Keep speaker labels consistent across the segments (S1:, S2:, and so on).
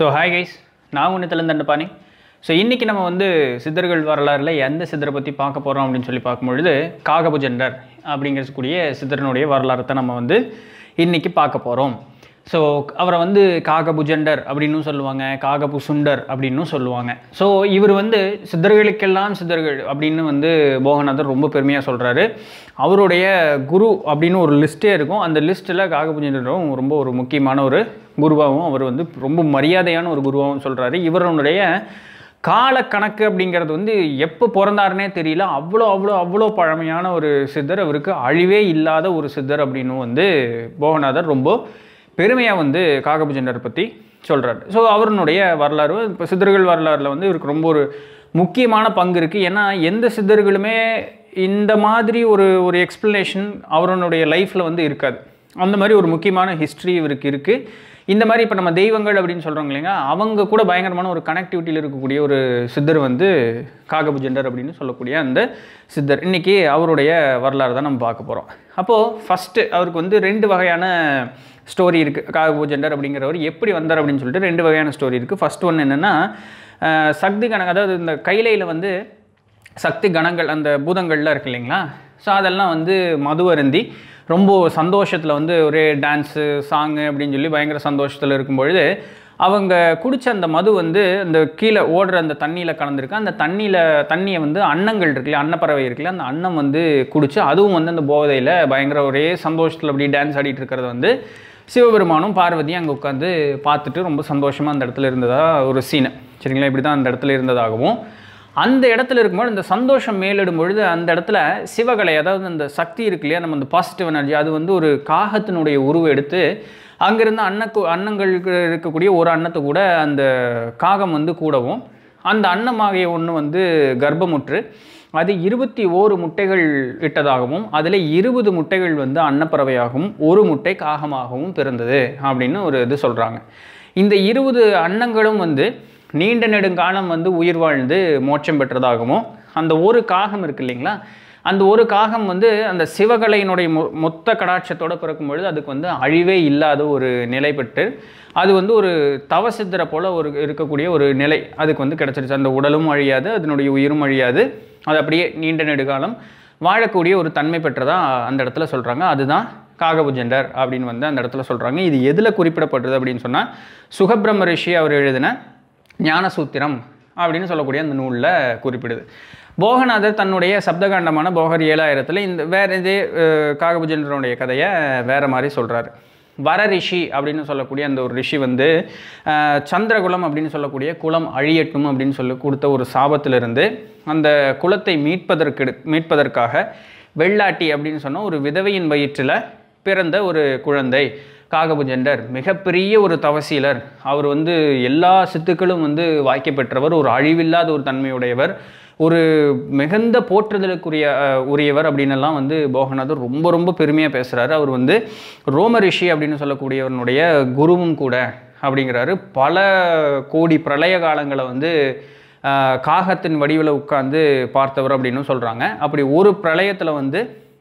S1: so hi guys நான் ஒன்று Dandapani so இன்றைக்கி நம்ம வந்து சித்தர்கள் வரலாறுல எந்த சித்தரை பற்றி பார்க்க போகிறோம் அப்படின்னு சொல்லி பார்க்கும்பொழுது காகபுஜண்டர் அப்படிங்கக்கூடிய சித்தரனுடைய வரலாறு தான் நம்ம வந்து இன்றைக்கி பார்க்க போகிறோம் ஸோ அவரை வந்து காகபுஜண்டர் அப்படின்னும் சொல்லுவாங்க காகபுசுண்டர் அப்படின்னும் சொல்லுவாங்க ஸோ இவர் வந்து சித்தர்களுக்கெல்லாம் சித்தர்கள் அப்படின்னு வந்து போகநாதர் ரொம்ப பெருமையாக சொல்கிறாரு அவருடைய குரு அப்படின்னு ஒரு லிஸ்ட்டே இருக்கும் அந்த லிஸ்ட்டில் காகபுஜண்டரும் ரொம்ப ஒரு முக்கியமான ஒரு குருவாகவும் அவர் வந்து ரொம்ப மரியாதையான ஒரு குருவாகவும் சொல்கிறாரு இவருடைய கால கணக்கு அப்படிங்கிறது வந்து எப்போ பிறந்தாருனே தெரியல அவ்வளோ அவ்வளோ அவ்வளோ பழமையான ஒரு சித்தர் அவருக்கு அழிவே இல்லாத ஒரு சித்தர் அப்படின்னு வந்து போகநாதர் ரொம்ப பெருமையாக வந்து காகபுஜண்டர் பற்றி சொல்கிறார் ஸோ அவருடைய வரலாறு இப்போ சித்தர்கள் வரலாறில் வந்து இவருக்கு ரொம்ப ஒரு முக்கியமான பங்கு இருக்குது ஏன்னா எந்த சித்தர்களுமே இந்த மாதிரி ஒரு ஒரு எக்ஸ்ப்ளனேஷன் அவருடைய லைஃப்பில் வந்து இருக்காது அந்த மாதிரி ஒரு முக்கியமான ஹிஸ்ட்ரி இவருக்கு இருக்குது இந்த மாதிரி இப்போ நம்ம தெய்வங்கள் அப்படின்னு சொல்கிறோம் இல்லைங்க அவங்க கூட பயங்கரமான ஒரு கனெக்டிவிட்டியில் இருக்கக்கூடிய ஒரு சித்தர் வந்து காகபுஜண்டர் அப்படின்னு சொல்லக்கூடிய அந்த சித்தர் இன்றைக்கி அவருடைய வரலாறு தான் நம்ம பார்க்க போகிறோம் அப்போது ஃபஸ்ட்டு அவருக்கு வந்து ரெண்டு வகையான ஸ்டோரி இருக்குது காகபூஜண்டர் அப்படிங்கிறவர் எப்படி வந்தார் அப்படின்னு சொல்லிட்டு ரெண்டு வகையான ஸ்டோரி இருக்குது ஃபஸ்ட் ஒன்று என்னென்னா சக்தி கணக்கு அதாவது இந்த கைலையில் வந்து சக்தி கணங்கள் அந்த பூதங்கள்லாம் இருக்கு இல்லைங்களா ஸோ அதெல்லாம் வந்து மது அருந்தி ரொம்ப சந்தோஷத்தில் வந்து ஒரே டான்ஸு சாங்கு அப்படின்னு சொல்லி பயங்கர சந்தோஷத்தில் இருக்கும்பொழுது அவங்க குடித்த அந்த மது வந்து அந்த கீழே ஓடுற அந்த தண்ணியில் கலந்துருக்கு அந்த தண்ணியில் தண்ணியை வந்து அன்னங்கள் இருக்குல்ல அன்னப்பறவை இருக்குல்ல அந்த அன்னம் வந்து குடிச்சு அதுவும் வந்து அந்த போதையில் பயங்கர ஒரே சந்தோஷத்தில் அப்படி டான்ஸ் ஆடிட்டு இருக்கிறத வந்து சிவபெருமானும் பார்வதியும் அங்கே உட்காந்து பார்த்துட்டு ரொம்ப சந்தோஷமாக அந்த இடத்துல இருந்ததா ஒரு சீனை சரிங்களா இப்படி தான் அந்த இடத்துல இருந்ததாகவும் அந்த இடத்துல இருக்கும்போது அந்த சந்தோஷம் மேலிடும் பொழுது அந்த இடத்துல சிவகலை அதாவது அந்த சக்தி இருக்கு இல்லையா நம்ம அந்த பாசிட்டிவ் எனர்ஜி அது வந்து ஒரு காகத்தினுடைய உருவம் எடுத்து அங்கேருந்து அன்னக்கு அன்னங்களுக்கு இருக்கக்கூடிய ஒரு அன்னத்தை கூட அந்த காகம் வந்து கூடவும் அந்த அன்னமாகிய ஒன்று வந்து கர்ப்பமுற்று அது இருபத்தி ஓரு முட்டைகள் இட்டதாகவும் அதில் இருபது முட்டைகள் வந்து அன்னப்பறவையாகவும் ஒரு முட்டை காகமாகவும் பிறந்தது அப்படின்னு ஒரு இது சொல்கிறாங்க இந்த இருபது அன்னங்களும் வந்து நீண்ட நெடுங்காலம் வந்து உயிர் வாழ்ந்து மோட்சம் பெற்றதாகவும் அந்த ஒரு காகம் இருக்கு இல்லைங்களா அந்த ஒரு காகம் வந்து அந்த சிவகலையினுடைய மொ மொத்த கடாட்சத்தோடு பிறக்கும் பொழுது அதுக்கு வந்து அழிவே இல்லாத ஒரு நிலை பெற்று அது வந்து ஒரு தவசித்திரை போல் ஒரு இருக்கக்கூடிய ஒரு நிலை அதுக்கு வந்து கிடச்சிருச்சு அந்த உடலும் அழியாது அதனுடைய உயிரும் அழியாது அது அப்படியே நீண்ட நெடுகாலம் வாழக்கூடிய ஒரு தன்மை பெற்றதாக அந்த இடத்துல சொல்கிறாங்க அதுதான் காகபுஜண்டர் அப்படின்னு வந்து அந்த இடத்துல சொல்கிறாங்க இது எதில் குறிப்பிடப்படுறது அப்படின்னு சொன்னால் சுகபிரம்ம ரிஷி அவர் எழுதின ஞானசூத்திரம் அப்படின்னு சொல்லக்கூடிய அந்த நூலில் குறிப்பிடுது போகநாதர் தன்னுடைய சப்தகாண்டமான போகர் ஏழாயிரத்தில் இந்த வேறு இதே காகபுஜண்டருடைய கதையை வேறு மாதிரி சொல்கிறாரு வர ரிஷி அப்படின்னு சொல்லக்கூடிய அந்த ஒரு ரிஷி வந்து சந்திரகுலம் அப்படின்னு சொல்லக்கூடிய குலம் அழியட்டும் அப்படின்னு சொல்லி கொடுத்த ஒரு சாபத்திலிருந்து அந்த குலத்தை மீட்பதற்கு மீட்பதற்காக வெள்ளாட்டி அப்படின்னு சொன்ன ஒரு விதவையின் வயிற்றில் பிறந்த ஒரு குழந்தை காகபுஜண்டர் மிகப்பெரிய ஒரு தவசீலர் அவர் வந்து எல்லா சித்துக்களும் வந்து வாய்க்க பெற்றவர் ஒரு அழிவில்லாத ஒரு தன்மையுடையவர் ஒரு மிகுந்த போற்றுதலுக்குரிய உரியவர் அப்படின்னெல்லாம் வந்து போகநாதர் ரொம்ப ரொம்ப பெருமையாக பேசுகிறாரு அவர் வந்து ரோம ரிஷி அப்படின்னு சொல்லக்கூடியவனுடைய குருவும் கூட அப்படிங்கிறாரு பல கோடி பிரளய காலங்களை வந்து காகத்தின் வடிவில் உட்காந்து பார்த்தவர் அப்படின்னு சொல்கிறாங்க அப்படி ஒரு பிரளயத்தில் வந்து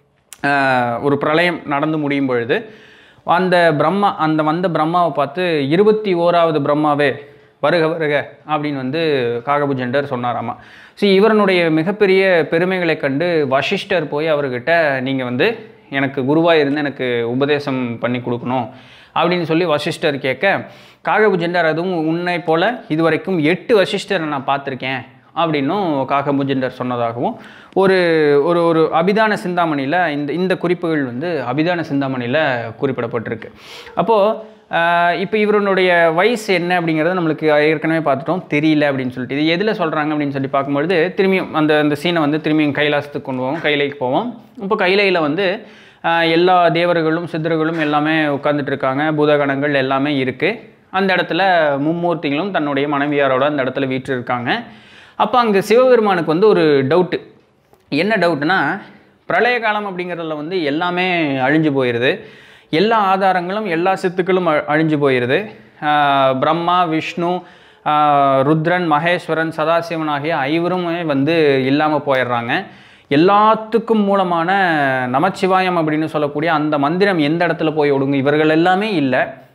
S1: ஒரு பிரளயம் நடந்து முடியும் பொழுது அந்த பிரம்மா அந்த வந்த பிரம்மாவை பார்த்து இருபத்தி ஓராவது பிரம்மாவே வருக வருக அப்படின்னு வந்து காகபுஜண்டர் சொன்னாராமா ஸோ இவரனுடைய மிகப்பெரிய பெருமைகளை கண்டு வசிஷ்டர் போய் அவர்கிட்ட நீங்கள் வந்து எனக்கு குருவாக இருந்து எனக்கு உபதேசம் பண்ணி கொடுக்கணும் அப்படின்னு சொல்லி வசிஷ்டர் கேட்க காகபுஜண்டர் அதுவும் உன்னை போல் இதுவரைக்கும் எட்டு வசிஷ்டரை நான் பார்த்துருக்கேன் அப்படின்னும் காகபுஜண்டர் சொன்னதாகவும் ஒரு ஒரு ஒரு அபிதான சிந்தாமணியில் இந்த இந்த குறிப்புகள் வந்து அபிதான சிந்தாமணியில் குறிப்பிடப்பட்டிருக்கு அப்போது இப்போ இவருடைய வயசு என்ன அப்படிங்கிறத நம்மளுக்கு ஏற்கனவே பார்த்துட்டோம் தெரியல அப்படின்னு சொல்லிட்டு இது எதில் சொல்கிறாங்க அப்படின்னு சொல்லி பார்க்கும்பொழுது திரும்பியும் அந்த அந்த சீனை வந்து திரும்பியும் கைலாசத்துக்கு கொண்டு போவோம் கைலைக்கு போவோம் இப்போ கைலையில் வந்து எல்லா தேவர்களும் சித்தர்களும் எல்லாமே உட்காந்துட்டு இருக்காங்க பூதகணங்கள் எல்லாமே இருக்குது அந்த இடத்துல மும்மூர்த்திகளும் தன்னுடைய மனைவியாரோட அந்த இடத்துல வீற்று இருக்காங்க அப்போ அங்கே சிவபெருமானுக்கு வந்து ஒரு டவுட்டு என்ன டவுட்னா பிரளய காலம் அப்படிங்கிறதுல வந்து எல்லாமே அழிஞ்சு போயிடுது எல்லா ஆதாரங்களும் எல்லா சித்துக்களும் அழிஞ்சு போயிடுது பிரம்மா விஷ்ணு ருத்ரன் மகேஸ்வரன் சதாசிவன் ஆகிய ஐவருமே வந்து இல்லாமல் போயிடுறாங்க எல்லாத்துக்கும் மூலமான நமச்சிவாயம் அப்படின்னு சொல்லக்கூடிய அந்த மந்திரம் எந்த இடத்துல போய் ஒடுங்கு இவர்கள் எல்லாமே இல்லை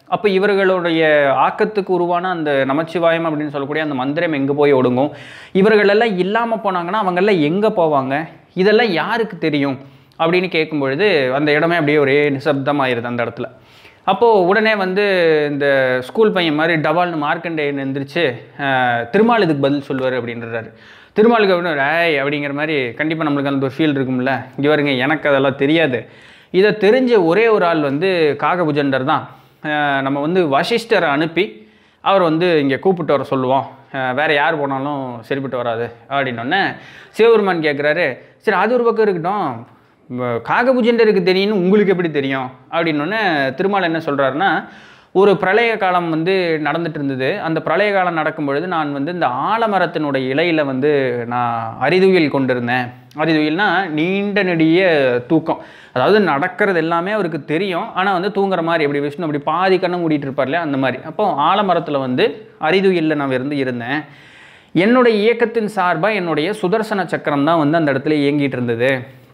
S1: அப்போ இவர்களுடைய ஆக்கத்துக்கு உருவான அந்த நமச்சிவாயம் அப்படின்னு சொல்லக்கூடிய அந்த மந்திரம் எங்கே போய் ஒடுங்கும் இவர்களெல்லாம் இல்லாமல் போனாங்கன்னா அவங்கெல்லாம் எங்கே போவாங்க இதெல்லாம் யாருக்கு தெரியும் அப்படின்னு கேட்கும் பொழுது அந்த இடமே அப்படியே ஒரே நிசப்தமாயிருது அந்த இடத்துல அப்போது உடனே வந்து இந்த ஸ்கூல் பையன் மாதிரி டபால்னு மார்க்கண்டேயன் எந்திரிச்சு அஹ், திருமால் இதுக்கு பதில் சொல்லுவார் அப்படின்றாரு திருமாலுக்கு அப்படின்னு ஏய் அப்படிங்கிற மாதிரி கண்டிப்பாக நம்மளுக்கு அந்த ஒரு ஃபீல் இருக்கும்ல இங்கே வருங்க எனக்கு அதெல்லாம் தெரியாது இதை தெரிஞ்ச ஒரே ஒரு ஆள் வந்து காகபுஜண்டர் தான் அஹ், நம்ம வந்து வசிஷ்டரை அனுப்பி அவர் வந்து இங்கே கூப்பிட்டு வர சொல்லுவோம் அஹ், வேற யார் போனாலும் சரிப்பட்டு வராது அப்படின்னொன்னே சிவபெருமான் கேட்குறாரு சரி அது ஒரு பக்கம் இருக்கட்டும் வ- காகபுஜண்டருக்கு தெரியும்னு உங்களுக்கு எப்படி தெரியும் அப்படின்னொன்னே திருமால் என்ன சொல்கிறாருன்னா ஒரு பிரளய காலம் வந்து நடந்துட்டு இருந்தது அந்த பிரளய காலம் நடக்கும் பொழுது நான் வந்து இந்த ஆலமரத்தினுடைய இலையில வந்து நான் அரிதுயில் கொண்டிருந்தேன் அரிதுயில்னா நீண்ட நெடிய தூக்கம் அதாவது நடக்கிறது எல்லாமே அவருக்கு தெரியும் ஆனால் வந்து தூங்குற மாதிரி அப்படி விஷ்ணு அப்படி பாதி கண்ணை மூடிட்டு இருப்பார் இல்லையா அந்த மாதிரி அப்போ ஆலமரத்தில் வந்து அரிதுயில்ல நான் இருந்து இருந்தேன் என்னுடைய இயக்கத்தின் சார்பாக என்னுடைய சுதர்சன சக்கரம் தான் வந்து அந்த இடத்துல இயங்கிட்டு இருந்தது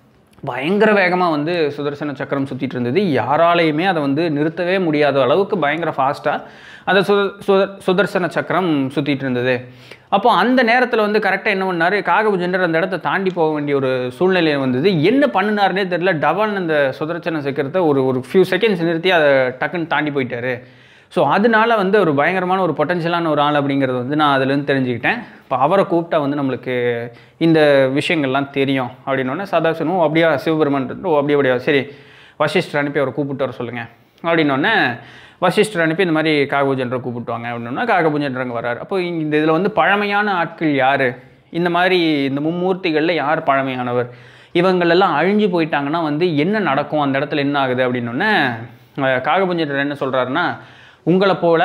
S1: பயங்கர வேகமாக வந்து சுதர்சன சக்கரம் சுற்றிட்டு இருந்தது யாராலையுமே அதை வந்து நிறுத்தவே முடியாத அளவுக்கு பயங்கர ஃபாஸ்ட்டாக அந்த சுத சுத சுதர்சன சக்கரம் சுற்றிட்டு இருந்தது அப்போ அந்த நேரத்தில் வந்து கரெக்டாக என்ன பண்ணார் காகபுஜண்டர் அந்த இடத்த தாண்டி போக வேண்டிய ஒரு சூழ்நிலை வந்தது என்ன பண்ணினாருனே தெரியல டபால்னு அந்த சுதர்சன சக்கரத்தை ஒரு ஒரு ஃபியூ செகண்ட்ஸ் நிறுத்தி அதை டக்குன்னு தாண்டி போயிட்டாரு ஸோ அதனால வந்து ஒரு பயங்கரமான ஒரு பொட்டன்ஷியலான ஒரு ஆள் அப்படிங்கிறது வந்து நான் அதுலேருந்து தெரிஞ்சுக்கிட்டேன் இப்போ அவரை கூப்பிட்டா வந்து நம்மளுக்கு இந்த விஷயங்கள்லாம் தெரியும் அப்படின்னோடனே சதாசனும் "ஓ, அப்படியா சிவபெருமன் ஓ அப்படியே அப்படியா சரி வசிஷ்டர் அனுப்பி அவரை கூப்பிட்டு வர சொல்லுங்கள் அப்படின்னோடனே வசிஷ்டர் அனுப்பி இந்த மாதிரி காகபூஜன்றரை கூப்பிட்டு வாங்க அப்படின்னா காகபூஜன்றங்க வராரு அப்போ இந்த இதில் வந்து பழமையான ஆட்கள் யார் இந்த மாதிரி இந்த மும்மூர்த்திகளில் யார் பழமையானவர் இவங்களெல்லாம் அழிஞ்சு போயிட்டாங்கன்னா வந்து என்ன நடக்கும் அந்த இடத்துல என்ன ஆகுது அப்படின்னோடனே காகபுஞ்சர் என்ன சொல்கிறாருன்னா உங்களை போல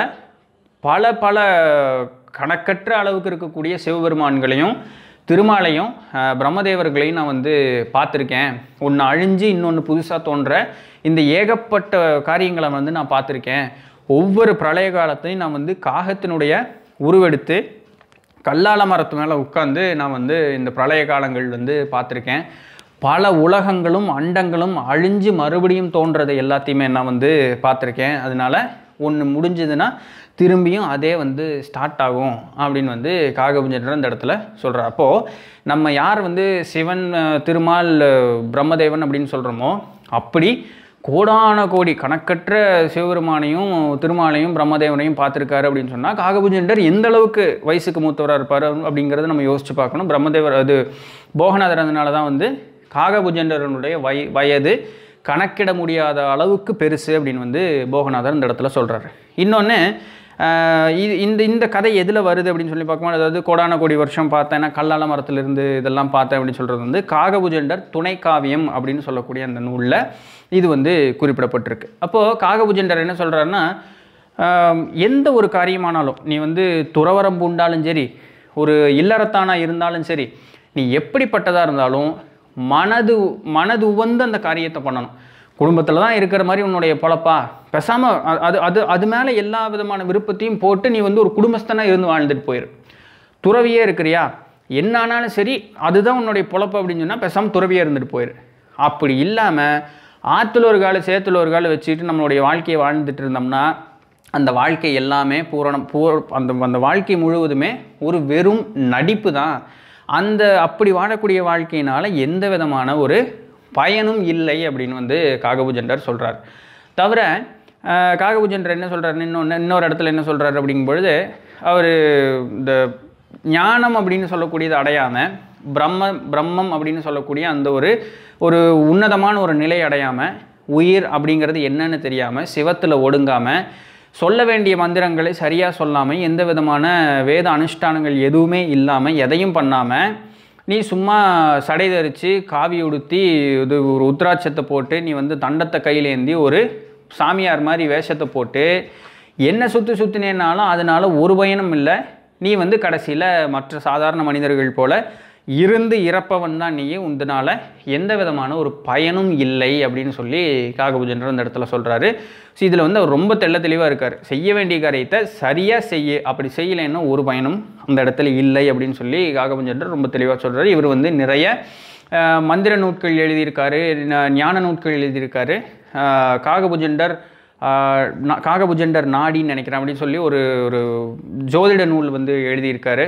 S1: பல பல கணக்கற்ற அளவுக்கு இருக்கக்கூடிய சிவபெருமான்களையும் திருமாலையும் அஹ், பிரம்மதேவர்களையும் நான் வந்து பார்த்துருக்கேன் ஒன்று அழிஞ்சு இன்னொன்று புதுசாக தோன்ற இந்த ஏகப்பட்ட காரியங்களை வந்து நான் பார்த்துருக்கேன் ஒவ்வொரு பிரளய காலத்தையும் நான் வந்து காகத்தினுடைய உருவெடுத்து கல்லால மரத்து மேலே உட்காந்து நான் வந்து இந்த பிரளய காலங்கள் வந்து பார்த்துருக்கேன் பல உலகங்களும் அண்டங்களும் அழிஞ்சு மறுபடியும் தோன்றதை எல்லாத்தையுமே நான் வந்து பார்த்துருக்கேன் அதனால ஒன்று முடிஞ்சதுன்னா திரும்பியும் அதே வந்து ஸ்டார்ட் ஆகும் அப்படின்னு வந்து காகபுஞ்சர் இந்த இடத்துல சொல்கிறார் அப்போது நம்ம யார் வந்து சிவன் அஹ், திருமால் அஹ், பிரம்மதேவன் அப்படின்னு சொல்கிறோமோ அப்படி கோடான கோடி கணக்கற்ற சிவபெருமானையும் திருமாலையும் பிரம்மதேவனையும் பார்த்துருக்காரு அப்படின்னு சொன்னால் காகபுஜண்டர் எந்த அளவுக்கு வயசுக்கு மூத்தவராக இருப்பார் அப்படிங்கிறத நம்ம யோசிச்சு பார்க்கணும் பிரம்மதேவர் அது போகநாதர் அதனால தான் வந்து காகபுஜண்டரனுடைய வய வயது கணக்கிட முடியாத அளவுக்கு பெருசு அப்படின்னு வந்து போகநாதர் இந்த இடத்துல சொல்கிறாரு இன்னொன்று இது இந்த இந்த கதை எதில் வருது அப்படின்னு சொல்லி பார்க்கும்போது அதாவது கோடான கோடி வருஷம் பார்த்தேன்னா கல்லால மரத்திலிருந்து இதெல்லாம் பார்த்தேன் அப்படின்னு சொல்கிறது வந்து காகபுஜண்டர் துணை காவியம் அப்படின்னு சொல்லக்கூடிய அந்த நூலில் இது வந்து குறிப்பிடப்பட்டிருக்கு அப்போது காகபுஜண்டர் என்ன சொல்கிறாருன்னா ஆம், எந்த ஒரு காரியமானாலும் நீ வந்து துறவரம் பூண்டாலும் சரி ஒரு இல்லறத்தானா இருந்தாலும் சரி நீ எப்படிப்பட்டதாக இருந்தாலும் மனது மனது உவந்து அந்த காரியத்தை பண்ணணும் குடும்பத்தில் தான் இருக்கிற மாதிரி உன்னுடைய பொழப்பா பேசாமல் அது அது அது மேலே எல்லா விதமான விருப்பத்தையும் போட்டு நீ வந்து ஒரு குடும்பஸ்தனாக இருந்து வாழ்ந்துட்டு போயிரு துறவியே இருக்கிறியா என்ன ஆனாலும் சரி அதுதான் உன்னுடைய பொழப்பு அப்படின்னு சொன்னால் பேசாமல் துறவியே இருந்துட்டு போயிரு அப்படி இல்லாமல் ஆற்றுல ஒரு காலை சேத்துல ஒரு காலை வச்சுக்கிட்டு நம்மளுடைய வாழ்க்கையை வாழ்ந்துட்டு இருந்தோம்னா அந்த வாழ்க்கை எல்லாமே பூரணம் பூ அந்த அந்த வாழ்க்கை முழுவதுமே ஒரு வெறும் நடிப்பு தான் அந்த அப்படி வாழக்கூடிய வாழ்க்கையினால் எந்த விதமான ஒரு பயனும் இல்லை அப்படின்னு வந்து காகபுஜண்டர் சொல்கிறார் தவிர ஆஹ், காகபுஜண்டர் என்ன சொல்கிறார் இன்னொன்று இன்னொரு இடத்துல என்ன சொல்கிறார் அப்படிங்கும் பொழுது அவர் இந்த ஞானம் அப்படின்னு சொல்லக்கூடியது அடையாமல் பிரம்ம பிரம்மம் அப்படின்னு சொல்லக்கூடிய அந்த ஒரு ஒரு உன்னதமான ஒரு நிலை அடையாமல் உயிர் அப்படிங்கிறது என்னன்னு தெரியாமல் சிவத்தில் ஒடுங்காமல் சொல்ல வேண்டிய மந்திரங்களை சரியாக சொல்லாமல் எந்த விதமான வேத அனுஷ்டானங்கள் எதுவுமே இல்லாமல் எதையும் பண்ணாமல் நீ சும்மா சடை தரித்து காவி உடுத்தி இது ஒரு உத்ராட்சத்தை போட்டு நீ வந்து தண்டத்தை கையில் ஏந்தி ஒரு சாமியார் மாதிரி வேஷத்தை போட்டு என்ன சுற்றி சுற்றினேனாலும் அதனால ஒரு பயனும் இல்லை நீ வந்து கடைசியில் மற்ற சாதாரண மனிதர்கள் போல இருந்து இறப்பவன் தான் நீயே உந்தனால எந்த விதமான ஒரு பயனும் இல்லை அப்படின்னு சொல்லி காகபுஜன்ற அந்த இடத்துல சொல்கிறாரு ஸோ இதில் வந்து அவர் ரொம்ப தெள்ள தெளிவாக இருக்கார் செய்ய வேண்டிய காரியத்தை சரியாக செய்ய அப்படி செய்யலைன்னா ஒரு பயனும் அந்த இடத்துல இல்லை அப்படின்னு சொல்லி காகபுஜன்ற ரொம்ப தெளிவாக சொல்கிறாரு இவர் வந்து நிறைய அஹ், மந்திர நூட்கள் எழுதியிருக்காரு ந- ஞான நூட்கள் எழுதியிருக்காரு அஹ், காகபுஜண்டர் ஆஹ், நா- காகபுஜண்டர் நாடின்னு நினைக்கிறேன் அப்படின்னு சொல்லி ஒரு ஒரு ஜோதிட நூல் வந்து எழுதியிருக்காரு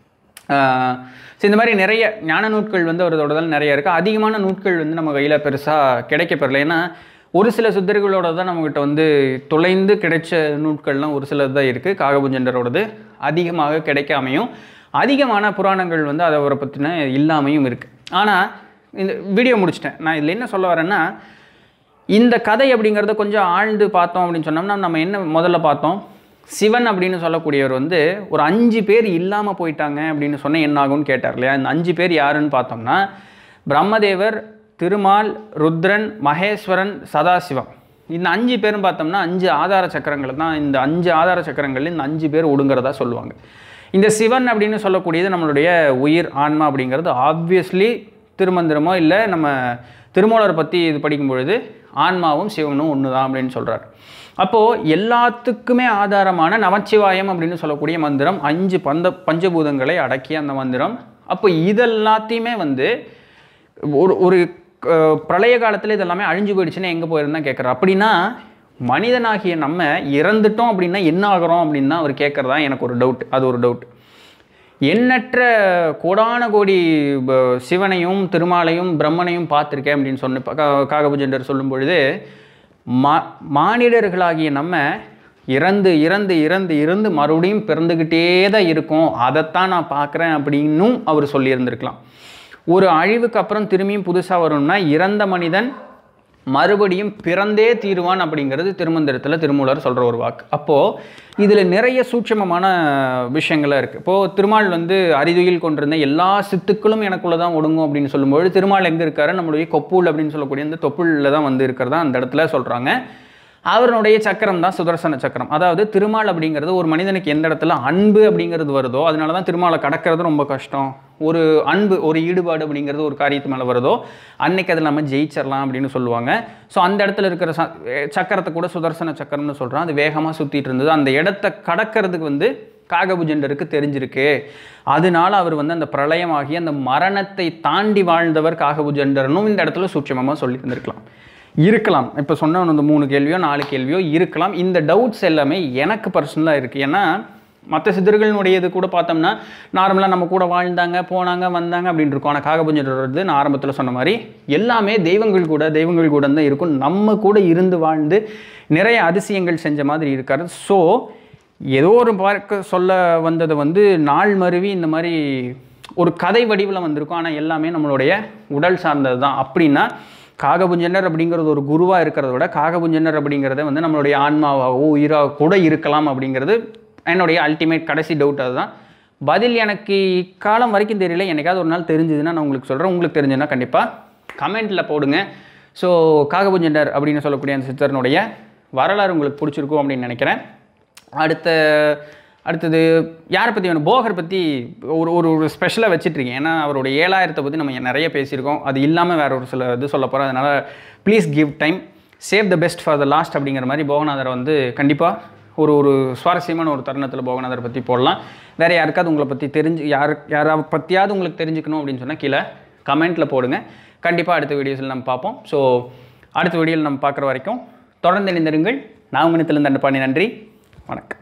S1: ஸோ இந்த மாதிரி நிறைய ஞான நூட்கள் வந்து அவரோடதால் நிறைய இருக்குது அதிகமான நூட்கள் வந்து நம்ம கையில் பெருசாக கிடைக்கப்பெறல ஏன்னா ஒரு சில சித்தர்களோட தான் நம்மக்கிட்ட வந்து தொலைந்து கிடைச்ச நூட்கள்லாம் ஒரு சிலது தான் இருக்குது காகபுஜண்டரோடது அதிகமாக கிடைக்காமையும் அதிகமான புராணங்கள் வந்து அதை அவரை பற்றின இல்லாமையும் இருக்குது ஆனால் இந்த வீடியோ முடிச்சிட்டேன் நான் இதில் என்ன சொல்ல வரேன்னா இந்த கதை அப்படிங்கிறத கொஞ்சம் ஆழ்ந்து பார்த்தோம் அப்படின்னு சொன்னோம்னா நம்ம என்ன முதல்ல பார்த்தோம் சிவன் அப்படின்னு சொல்லக்கூடியவர் வந்து ஒரு அஞ்சு பேர் இல்லாமல் போயிட்டாங்க அப்படின்னு சொன்னால் என்ன ஆகும்னு கேட்டார் இல்லையா இந்த அஞ்சு பேர் யாருன்னு பார்த்தோம்னா பிரம்மதேவர் திருமால் ருத்ரன் மகேஸ்வரன் சதாசிவம் இந்த அஞ்சு பேரும் பார்த்தோம்னா அஞ்சு ஆதார சக்கரங்கள் தான் இந்த அஞ்சு ஆதார சக்கரங்கள் இந்த அஞ்சு பேர் ஒடுங்கிறதா சொல்லுவாங்க இந்த சிவன் அப்படின்னு சொல்லக்கூடியது நம்மளுடைய உயிர் ஆன்மா அப்படிங்கிறது ஆப்வியஸ்லி திருமந்திரமோ இல்லை நம்ம திருமூலரை பற்றி இது படிக்கும் பொழுது ஆன்மாவும் சிவனும் ஒன்று தான் அப்படின்னு சொல்கிறார் அப்போது எல்லாத்துக்குமே ஆதாரமான நமச்சிவாயம் அப்படின்னு சொல்லக்கூடிய மந்திரம் அஞ்சு பந்த பஞ்சபூதங்களை அடக்கிய அந்த மந்திரம் அப்போ இதெல்லாத்தையுமே வந்து ஒரு ஒரு அஹ், பிரளய காலத்தில் இதெல்லாமே அழிஞ்சு போயிடுச்சுன்னா எங்கே போயிருந்தா கேட்குறாரு அப்படின்னா மனிதனாகிய நம்ம இறந்துட்டோம் அப்படின்னா என்ன ஆகுறோம் அப்படின்னு தான் அவர் கேட்குறதா எனக்கு ஒரு டவுட் அது ஒரு டவுட் எண்ணற்ற கோடான கோடி ப- சிவனையும் திருமாலையும் பிரம்மனையும் பார்த்துருக்கேன் அப்படின்னு சொன்ன ப- கா- காகபுஜண்டர் சொல்லும் பொழுது மா மானிடர்களாகிய நம்ம இறந்து இறந்து இறந்து இறந்து மறுபடியும் பிறந்துக்கிட்டே தான் இருக்கும் அதைத்தான் நான் பார்க்குறேன் அப்படின்னும் அவர் சொல்லியிருந்திருக்கலாம் ஒரு அழிவுக்கு அப்புறம் திரும்பியும் புதுசாக வரும்னா இறந்த மனிதன் மறுபடியும் பிறந்தே தீருவான் அப்படிங்கிறது திருமந்திரத்தில் திருமூலர் சொல்கிற ஒரு வாக்கு அப்போது இதில் நிறைய சூட்சமமான விஷயங்கள்லாம் இருக்குது இப்போது திருமால் வந்து அரிதுயில் கொண்டிருந்த எல்லா சித்துக்களும் எனக்குள்ளே தான் ஒடுங்கும் அப்படின்னு சொல்லும்போது திருமால் எங்கே இருக்காரு நம்மளுடைய கொப்புள் அப்படின்னு சொல்லக்கூடிய இந்த தொப்புளில் தான் வந்து இருக்கிறதா அந்த இடத்துல சொல்கிறாங்க அவருடைய சக்கரம் தான் சுதர்சன சக்கரம் அதாவது திருமால் அப்படிங்கிறது ஒரு மனிதனுக்கு எந்த இடத்துல அன்பு அப்படிங்கிறது வருதோ அதனால தான் திருமாலை கடக்கிறது ரொம்ப கஷ்டம் ஒரு அன்பு ஒரு ஈடுபாடு அப்படிங்கிறது ஒரு காரியத்து மேலே வருதோ அன்னைக்கு அதில் நம்ம ஜெயிச்சிடலாம் அப்படின்னு சொல்லுவாங்க ஸோ அந்த இடத்துல இருக்கிற ச சக்கரத்தை கூட சுதர்சன சக்கரம்னு சொல்கிறோம் அது வேகமாக சுற்றிட்டு இருந்தது அந்த இடத்த கடக்கிறதுக்கு வந்து காகபுஜண்டருக்கு தெரிஞ்சிருக்கு அதனால அவர் வந்து அந்த பிரளயமாகி அந்த மரணத்தை தாண்டி வாழ்ந்தவர் காகபுஜண்டர்னும் இந்த இடத்துல சூட்சமமாக சொல்லியிருந்திருக்கலாம் இருக்கலாம் இப்போ சொன்ன அந்த மூணு கேள்வியோ நாலு கேள்வியோ இருக்கலாம் இந்த டவுட்ஸ் எல்லாமே எனக்கு பர்சனலாக இருக்குது ஏன்னா மற்ற சித்தர்களுடைய இது கூட பார்த்தோம்னா நார்மலாக நம்ம கூட வாழ்ந்தாங்க போனாங்க வந்தாங்க அப்படின்னு இருக்கும் ஆனால் காகபுஞ்சர் வந்து நான் ஆரம்பத்தில் சொன்ன மாதிரி எல்லாமே தெய்வங்கள் கூட தெய்வங்கள் கூட தான் இருக்கும் நம்ம கூட இருந்து வாழ்ந்து நிறைய அதிசயங்கள் செஞ்ச மாதிரி இருக்காரு ஸோ ஏதோ ஒரு பார்க்க சொல்ல வந்ததை வந்து நாள் மருவி இந்த மாதிரி ஒரு கதை வடிவில் வந்திருக்கும் ஆனால் எல்லாமே நம்மளுடைய உடல் சார்ந்தது தான் அப்படின்னா காகபுஞ்சனர் அப்படிங்கிறது ஒரு குருவாக இருக்கிறத விட காகபுஞ்சனர் அப்படிங்கிறத வந்து நம்மளுடைய ஆன்மாவாகவோ உயிராக கூட இருக்கலாம் அப்படிங்கிறது என்னுடைய அல்டிமேட் கடைசி டவுட் அதுதான் பதில் எனக்கு இக்காலம் வரைக்கும் தெரியல என்னைக்காவது ஒரு நாள் தெரிஞ்சதுன்னா நான் உங்களுக்கு சொல்கிறேன் உங்களுக்கு தெரிஞ்சதுன்னா கண்டிப்பாக கமெண்ட்டில் போடுங்க ஸோ காகபுஞ்சண்டர் அப்படின்னு சொல்லக்கூடிய அந்த சித்தரனுடைய வரலாறு உங்களுக்கு பிடிச்சிருக்கும் அப்படின்னு நினைக்கிறேன் அடுத்த அடுத்தது யாரை பற்றி வேணும் போகர் பற்றி ஒரு ஒரு ஒரு ஸ்பெஷலாக வச்சிட்ருக்கேன் ஏன்னா அவருடைய ஏழாயிரத்தை பற்றி நம்ம நிறைய பேசியிருக்கோம் அது இல்லாமல் வேற ஒரு சில இது சொல்ல போகிறோம் அதனால் please give time save the best for the last அப்படிங்கிற மாதிரி போகநாதரை வந்து கண்டிப்பாக ஒரு ஒரு சுவாரஸ்யமான ஒரு தருணத்தில் போகநாதரை பற்றி போடலாம் வேறு யாருக்காவது உங்களை பற்றி தெரிஞ்சு யாரு யாராவது பற்றியாவது உங்களுக்கு தெரிஞ்சுக்கணும் அப்படின்னு சொன்னால் கீழே கமெண்ட்டில் போடுங்க கண்டிப்பாக அடுத்த வீடியோஸில் நம்ம பார்ப்போம் ஸோ அடுத்த வீடியோவில் நம்ம பார்க்குற வரைக்கும் தொடர்ந்து இணைந்திருங்கள் நான் உங்கள் நிலத்திலிருந்து நன்றி வணக்கம்